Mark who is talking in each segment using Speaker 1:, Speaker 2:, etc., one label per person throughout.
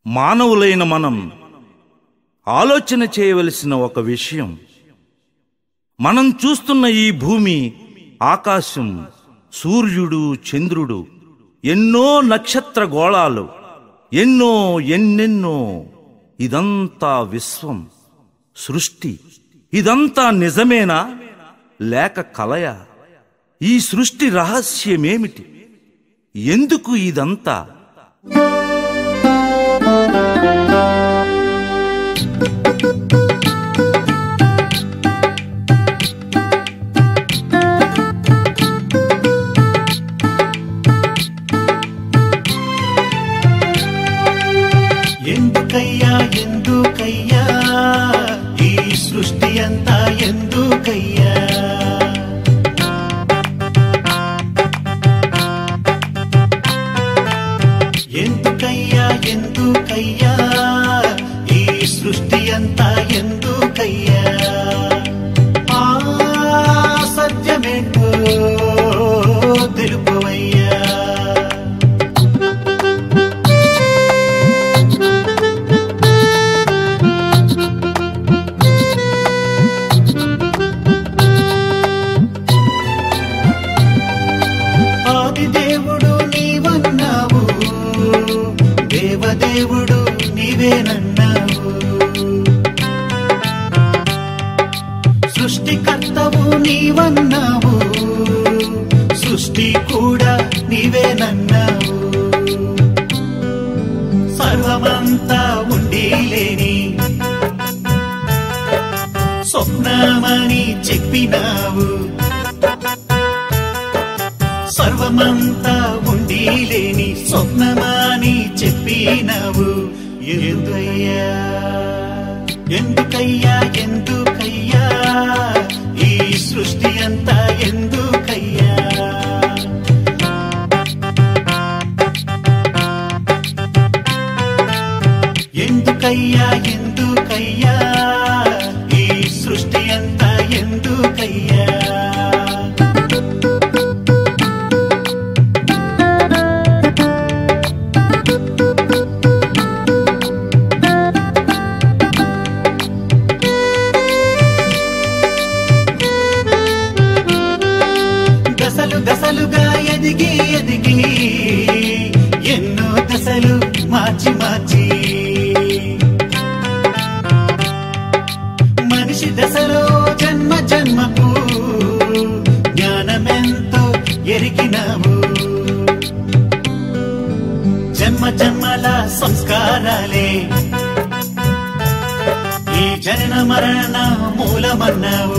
Speaker 1: మానవులైన మనం ఆలోచన చేయవలసిన ఒక విషయం మనం చూస్తున్న ఈ భూమి ఆకాశం సూర్యుడు చంద్రుడు ఎన్నో నక్షత్ర గోళాలు ఎన్నో ఎన్నెన్నో ఇదంతా విశ్వం సృష్టి ఇదంతా నిజమేనా లేక కలయ ఈ సృష్టి రహస్యమేమిటి ఎందుకు ఇదంతా
Speaker 2: ఎందుకయ్యా ఎందుకయ్యా ఈ సృష్టి అంతా ఎందుకయ్యా ఎందుకయ్యా ఎందుకయ్యా ఈ సృష్టి అంతా ఎందుకయ్యా ఆ సత్యమేంటో తెలుపువయ్యా ఆది దేవుడు నీవన్నావు దేవదేవుడు నీవేనన్నావు సృష్టికర్తవు నీవన్నావు సృష్టి కూడా నీవేనన్నావు సర్వమంతా ఉండి లేని స్వప్నమని చెప్పినావు సర్వమంతా ఉండి లేని స్వప్నమాని చెప్పినావు ఎందుకయ్యా ఎందుకయ్యా ఎందుకయ్యా ఈ సృష్టి అంతా ఎందుకయ్యా ఎందుకయ్యా ఎందుకయ్యా ఈ సృష్టి అంతా ఎందుకయ్యా దశలు దశలుగా ఎదిగి ఎదిగి ఎన్నో దశలు మార్చి మార్చి మనిషి దశలో జన్మ జన్మకు జ్ఞానమెంతో ఎరిగినావు జన్మ జన్మల సంస్కారాలే ఈ జనన మరణ మూలమన్నావు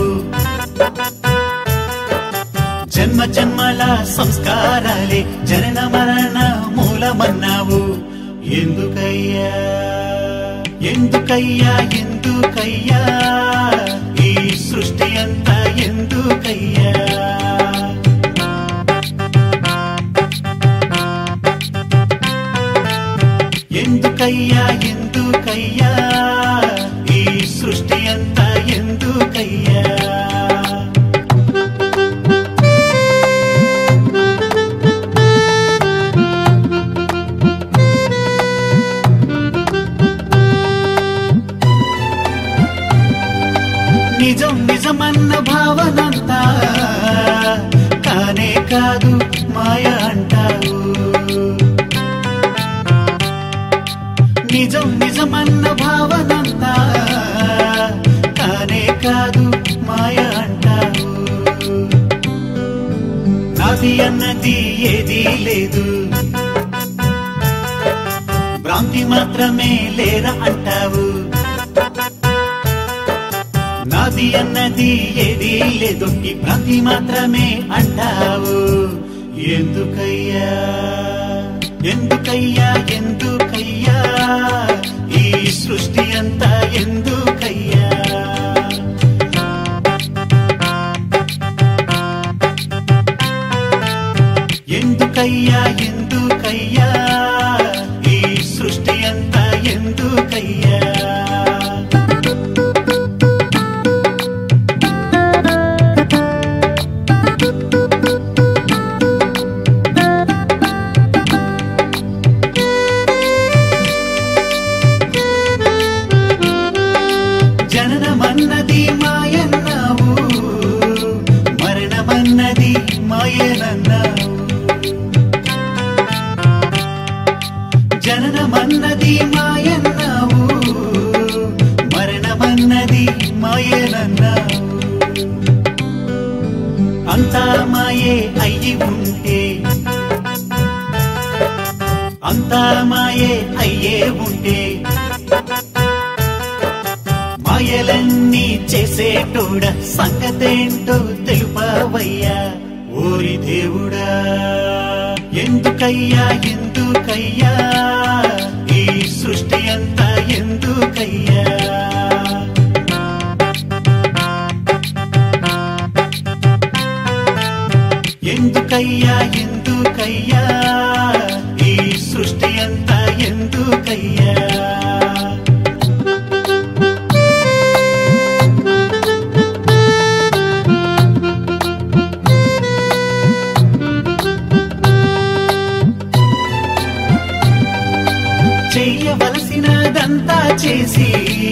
Speaker 2: జన్మ జన్మల సంస్కారాలే జనన మరణ మూలమన్నావు ఎందుకయ్యా ఎందుకయ్యా ఎందుకయ్యా ఈ సృష్టి అంతా ఎందుకయ్యా ఎందుకయ్యా ఎందుకయ్యా ఈ సృష్టి అంతా ఎందుకయ్యా నిజం నిజమన్న భావనంతా కానే కాదు మాయ అంటావు నిజం నిజమన్న భావనంతా కానే కాదు మాయ అంటావు నాది అన్నది ఏదీ లేదు భ్రాంతి మాత్రమే లేరా అంటావు నాది అన్నది ఏదీ లేదు ఈ భ్రాంతి మాత్రమే అంటావు ఎందుకయ్యా ఎందుకయ్యా ఎందుకయ్యా ఈ సృష్టి అంతా ఎందుకయ్యా ఎందుకయ్యా ఎందుకయ్యా ఈ సృష్టి అంతా ఎందుకయ్యా జననమన్నది మాయన్నావు మరణమన్నది మాయనన్నావు అంతా మాయే అయ్యి ఉంటే అంతా మాయే అయ్యే ఉంటే మాయలన్నీ చేసేటోడ సంగతేంటో తెలుపవయ్యా ఓరి దేవుడా ఎందుకయ్యా ఎందుకయ్యా ఈ సృష్టి అంతా ఎందుకయ్యా ఎందుకయ్యా ఎందుకయ్యా ఈ సృష్టి అంతా ఎందుకయ్యా చెయ్యవలసినదంతా చేసి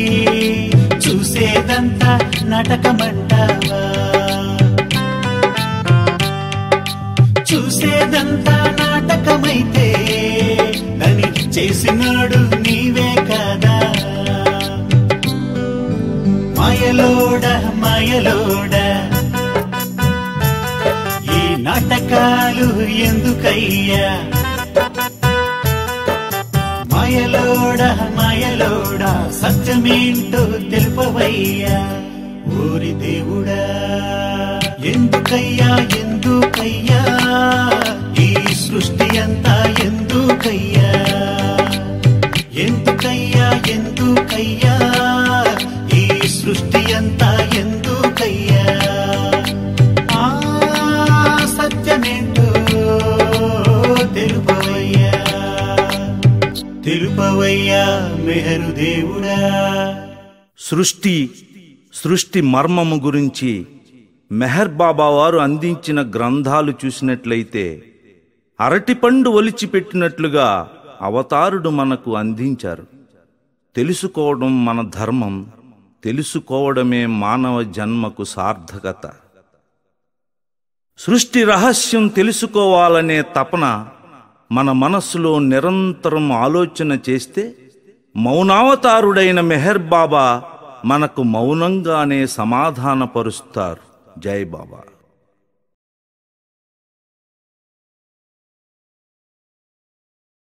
Speaker 2: చూసేదంతా నాటకమంటావా చూసేదంతా నాటకమైతే దాని చేసినాడు నీవే కదా మాయలోడ మాయలోడ ఈ నాటకాలు ఎందుకయ్యా మాయలోడ మాయలోడ సత్యమేంటో తెలుపవయ్యా ఓరి దేవుడా ఎందుకయ్యా ఎందుకయ్యా ఈ సృష్టి అంతా ఎందుకయ్యా ఎందుకయ్యా ఎందుకయ్యా ఈ సృష్టి అంతా ఎందుకయ్యా ఆ సత్యమేంటో తెలుపవయ్యా తెలుపవయ్యా మెహరు దేవుడా
Speaker 1: సృష్టి సృష్టి మర్మము గురించి మెహర్ బాబా వారు అందించిన గ్రంథాలు చూసినట్లయితే అరటిపండు ఒలిచిపెట్టినట్లుగా అవతారుడు మనకు అందించారు తెలుసుకోవడం మన ధర్మం తెలుసుకోవడమే మానవ జన్మకు సార్థకత సృష్టి రహస్యం తెలుసుకోవాలనే తపన మన మనస్సులో నిరంతరం ఆలోచన చేస్తే మౌనావతారుడైన మెహర్ బాబా మనకు మౌనంగానే సమాధానపరుస్తారు జై బాబా